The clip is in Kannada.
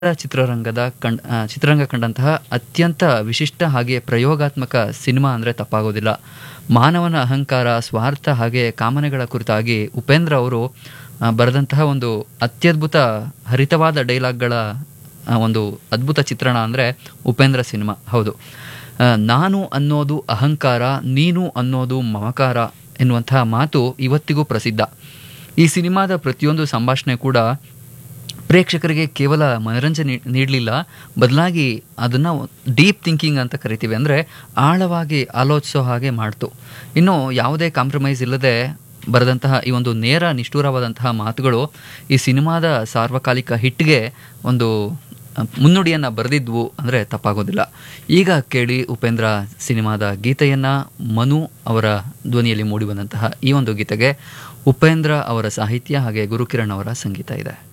ಚಿತ್ರರಂಗದ ಕಂಡ್ ಆ, ಚಿತ್ರರಂಗ ಕಂಡಂತಹ ಅತ್ಯಂತ ವಿಶಿಷ್ಟ ಹಾಗೆ ಪ್ರಯೋಗಾತ್ಮಕ ಸಿನಿಮಾ ಅಂದರೆ ತಪ್ಪಾಗೋದಿಲ್ಲ ಮಾನವನ ಅಹಂಕಾರ ಸ್ವಾರ್ಥ ಹಾಗೆ ಕಾಮನೆಗಳ ಕುರಿತಾಗಿ ಉಪೇಂದ್ರ ಅವರು ಆ, ಬರೆದಂತಹ ಒಂದು ಅತ್ಯದ್ಭುತ ಹರಿತವಾದ ಡೈಲಾಗ್ಗಳ ಆ, ಒಂದು ಅದ್ಭುತ ಚಿತ್ರಣ ಅಂದರೆ ಉಪೇಂದ್ರ ಸಿನಿಮಾ ಹೌದು ಆ, ನಾನು ಅನ್ನೋದು ಅಹಂಕಾರ ನೀನು ಅನ್ನೋದು ಮಮಕಾರ ಎನ್ನುವಂತಹ ಮಾತು ಇವತ್ತಿಗೂ ಪ್ರಸಿದ್ಧ ಈ ಸಿನಿಮಾದ ಪ್ರತಿಯೊಂದು ಸಂಭಾಷಣೆ ಕೂಡ ಪ್ರೇಕ್ಷಕರಿಗೆ ಕೇವಲ ಮನರಂಜನೆ ನೀಡಲಿಲ್ಲ ಬದಲಾಗಿ ಅದನ್ನು ಡೀಪ್ ಥಿಂಕಿಂಗ್ ಅಂತ ಕರಿತೀವಿ ಅಂದರೆ ಆಳವಾಗಿ ಆಲೋಚಿಸೋ ಹಾಗೆ ಮಾಡ್ತು ಇನ್ನು ಯಾವುದೇ ಕಾಂಪ್ರಮೈಸ್ ಇಲ್ಲದೆ ಬರೆದಂತಹ ಈ ಒಂದು ನೇರ ನಿಷ್ಠೂರವಾದಂತಹ ಮಾತುಗಳು ಈ ಸಿನಿಮಾದ ಸಾರ್ವಕಾಲಿಕ ಹಿಟ್ಗೆ ಒಂದು ಮುನ್ನುಡಿಯನ್ನು ಬರೆದಿದ್ವು ಅಂದರೆ ತಪ್ಪಾಗೋದಿಲ್ಲ ಈಗ ಕೇಳಿ ಉಪೇಂದ್ರ ಸಿನಿಮಾದ ಗೀತೆಯನ್ನು ಮನು ಅವರ ಧ್ವನಿಯಲ್ಲಿ ಮೂಡಿಬಂದಂತಹ ಈ ಒಂದು ಗೀತೆಗೆ ಉಪೇಂದ್ರ ಅವರ ಸಾಹಿತ್ಯ ಹಾಗೆ ಗುರುಕಿರಣ್ ಅವರ ಸಂಗೀತ ಇದೆ